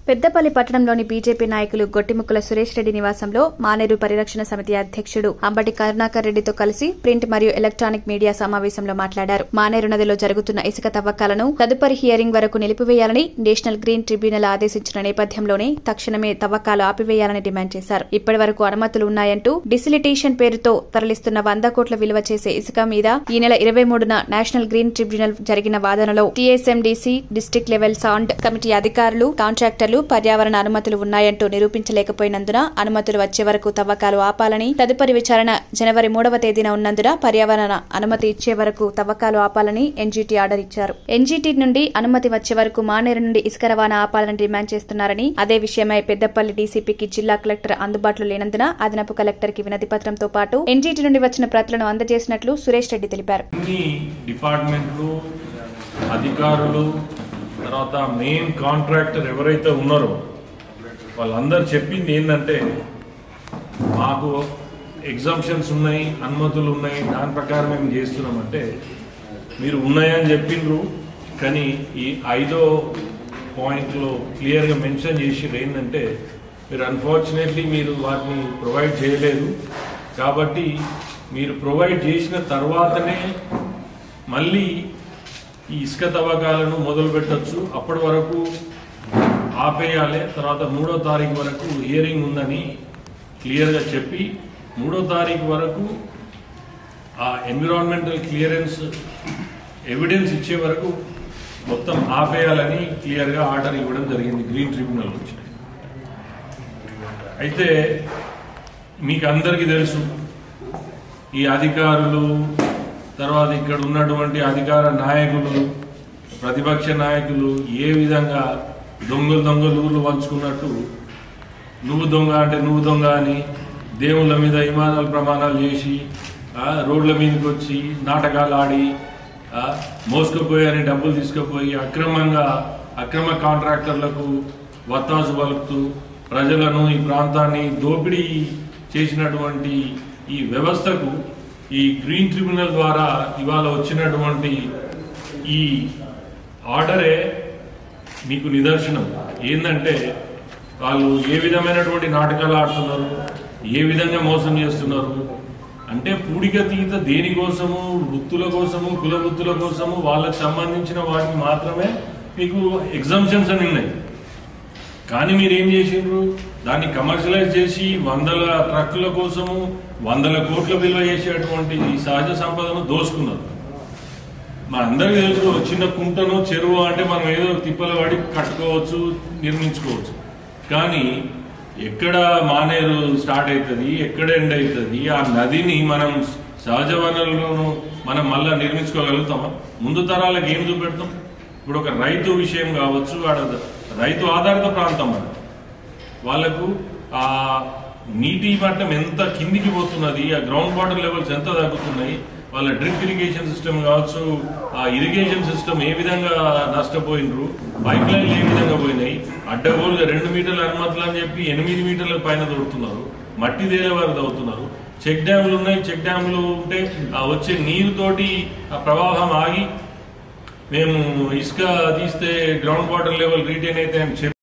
పెద్దపల్లి పట్టణంలోని బీజేపీ నాయకులు గొట్టిముక్కల సురేష్ రెడ్డి నివాసంలో మానేరు పరిరక్షణ సమితి అధ్యక్షుడు అంబటి కరుణాకర్ రెడ్డితో కలిసి ప్రింట్ మరియు ఎలక్ట్రానిక్ మీడియా సమావేశంలో మాట్లాడారు మానేరు నదిలో జరుగుతున్న ఇసుక తవ్వకాలను తదుపరి హియరింగ్ వరకు నిలిపివేయాలని నేషనల్ గ్రీన్ ట్రిబ్యునల్ ఆదేశించిన నేపథ్యంలోనే తక్షణమే తవ్వకాలు ఆపివేయాలని డిమాండ్ చేశారు ఇప్పటి వరకు అనుమతులు ఉన్నాయంటూ డిసిలిటేషన్ పేరుతో తరలిస్తున్న వంద కోట్ల విలువ చేసే ఇసుక మీద ఈ నెల ఇరవై మూడున నేషనల్ గ్రీన్ ట్రిబ్యునల్ జరిగిన వాదనలో TSMDC district level sand committee అధికారులు కాంట్రాక్టర్లు పర్యావరణ అనుమతులు ఉన్నాయంటూ నిరూపించలేకపోయినందున అనుమతులు వచ్చే వరకు తవ్వకాలు ఆపాలని తదుపరి విచారణ జనవరి మూడవ తేదీన ఉన్నందున పర్యావరణ అనుమతి ఇచ్చే వరకు తవ్వకాలు ఆపాలని ఎన్జీటీ ఆర్డర్ ఇచ్చారు ఎన్జీటీ నుండి అనుమతి వచ్చే వరకు మానేరు నుండి ఇసుక రవాణా ఆపాలని డిమాండ్ చేస్తున్నారని అదే విషయమై పెద్దపల్లి డీసీపీకి జిల్లా కలెక్టర్ అందుబాటులో లేనందున అదనపు కలెక్టర్ కి వినతి పత్రంతో పాటు ఎన్జీటీ నుండి వచ్చిన ప్రతులను అందజేసినట్లు సురేష్ రెడ్డి తెలిపారు అన్ని డిపార్ట్మెంట్లు అధికారులు తర్వాత మెయిన్ కాంట్రాక్టర్ ఎవరైతే ఉన్నారో వాళ్ళందరూ చెప్పింది ఏంటంటే మాకు ఎగ్జామ్షన్స్ ఉన్నాయి అనుమతులు ఉన్నాయి దాని ప్రకారం మేము చేస్తున్నామంటే మీరు ఉన్నాయని చెప్పిండ్రు కానీ ఈ ఐదో పాయింట్లో క్లియర్గా మెన్షన్ చేసిర్రు ఏంటంటే మీరు అన్ఫార్చునేట్లీ మీరు వాటిని ప్రొవైడ్ చేయలేదు కాబట్టి మీరు ప్రొవైడ్ చేసిన తర్వాతనే మళ్ళీ ఈ ఇసుక తవ్వకాలను మొదలు పెట్టచ్చు అప్పటి వరకు ఆపేయాలి తర్వాత మూడో తారీఖు వరకు హియరింగ్ ఉందని క్లియర్గా చెప్పి మూడో తారీఖు వరకు ఆ ఎన్విరాన్మెంటల్ క్లియరెన్స్ ఎవిడెన్స్ ఇచ్చే వరకు మొత్తం ఆపేయాలని క్లియర్గా ఆర్డర్ ఇవ్వడం జరిగింది గ్రీన్ ట్రిబ్యునల్ నుంచి అయితే మీకు అందరికీ తెలుసు ఈ అధికారులు తర్వాత ఇక్కడ ఉన్నటువంటి అధికార నాయకులు ప్రతిపక్ష నాయకులు ఏ విధంగా దొంగలు దొంగలు ఊర్లు పంచుకున్నట్టు నువ్వు దొంగ అంటే నువ్వు దొంగ అని దేవుళ్ళ మీద విమానాలు ప్రమాణాలు చేసి ఆ, రోడ్ల మీదకి వచ్చి నాటకాలు ఆడి ఆ, మోసుకుపోయి అని డబ్బులు తీసుకుపోయి అక్రమంగా అక్రమ కాంట్రాక్టర్లకు వత్తాసు పలుకుతూ ప్రజలను ఈ ప్రాంతాన్ని దోపిడీ చేసినటువంటి ఈ వ్యవస్థకు ఈ గ్రీన్ ట్రిబ్యునల్ ద్వారా ఇవాళ వచ్చినటువంటి ఈ ఆర్డరే మీకు నిదర్శనం ఏంటంటే వాళ్ళు ఏ విధమైనటువంటి నాటకాలు ఆడుతున్నారు ఏ విధంగా మోసం చేస్తున్నారు అంటే పూడికతీత దేనికోసము వృత్తుల కోసము కుల వృత్తుల కోసము వాళ్ళకి సంబంధించిన వాటికి మాత్రమే మీకు ఎగ్జామ్షన్స్ అని ఉన్నాయి కానీ మీరు ఏం చేసిండ్రు దాన్ని కమర్షియలైజ్ చేసి వందల ట్రక్కుల కోసము వందల కోట్ల విలువ చేసేటువంటి ఈ సహజ సంపదను దోసుకున్నారు మా అందరికీ తెలుసు చిన్న కుంటను చెరువు అంటే మనం ఏదో తిప్పల పడి కట్టుకోవచ్చు నిర్మించుకోవచ్చు కానీ ఎక్కడ మానేరు స్టార్ట్ అవుతుంది ఎక్కడ ఎండ్ అవుతుంది ఆ నదిని మనం సహజ వనరులను మనం మళ్ళా నిర్మించుకోగలుగుతామా ముందు తరాలకు ఏం చూపెడతాం ఇప్పుడు ఒక రైతు విషయం కావచ్చు వాడ రైతు ఆధారిత ప్రాంతం అది వాళ్ళకు ఆ నీటి మట్టం ఎంత కిందికి పోతున్నది ఆ గ్రౌండ్ వాటర్ లెవెల్స్ ఎంత తగ్గుతున్నాయి వాళ్ళ డ్రిప్ ఇరిగేషన్ సిస్టమ్ కావచ్చు ఆ ఇరిగేషన్ సిస్టమ్ ఏ విధంగా నష్టపోయినరు పైప్ లైన్లు ఏ విధంగా పోయినాయి అడ్డగోలుగా రెండు మీటర్ల అనుమతులు అని చెప్పి ఎనిమిది మీటర్ల పైన దొరుకుతున్నారు మట్టి దేలే వారు తవ్వుతున్నారు చెక్ డ్యామ్లు ఉన్నాయి చెక్ డ్యామ్లు ఉంటే ఆ వచ్చే నీరుతోటి ఆ ప్రవాహం ఆగి మేము ఇసుక తీస్తే గ్రౌండ్ వాటర్ లెవెల్ రీటైన్ అయితే అని చెప్పి